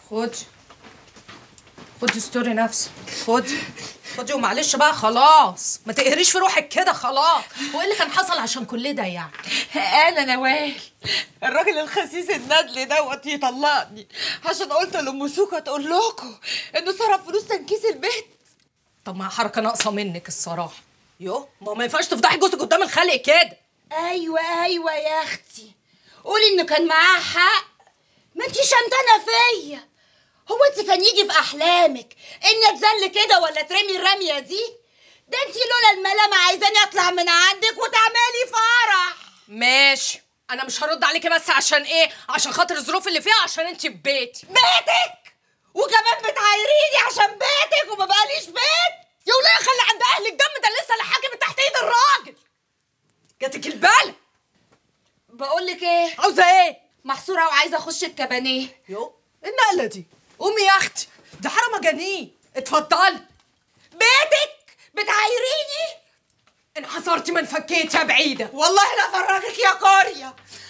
خدي خدي استوري نفسك خدي خدي ومعلش بقى خلاص ما تقهريش في روحك كده خلاص هو ايه اللي كان حصل عشان كل ده يعني انا نوال الراجل الخسيس الندل دوت يطلقني عشان قلت لام سوكه تقول لكم انه صرف فلوس تنكيس البيت طب ما حركه ناقصه منك الصراحه يو ما ما ينفعش تفضحي جوزك قدام الخلق كده ايوه ايوه يا اختي قولي انه كان معاه حق ما انتي شمتانه فيا هو انت كان يجي في احلامك اني اتذل كده ولا ترمي الرميه دي ده انت لولا الملامه عايزاني اطلع من عندك وتعملي فرح ماشي انا مش هرد عليكي بس عشان ايه عشان خاطر الظروف اللي فيها عشان انت في بيتي بيتك وكمان بتعايريني عشان بيتك وما بقاليش بيت يا وليه خلي عند اهلك دم ده لسه اللي حاكم تحت ايد الراجل جاتك البال بقول لك ايه عاوزه ايه محصوره وعايزه اخش الكبانيه يو إيه النقله دي قومي يا اختي ده حرام مجانين اتفضلي بيتك بتعايريني انحصرتي ما انفكيت يا بعيده والله لا فرجك يا قريه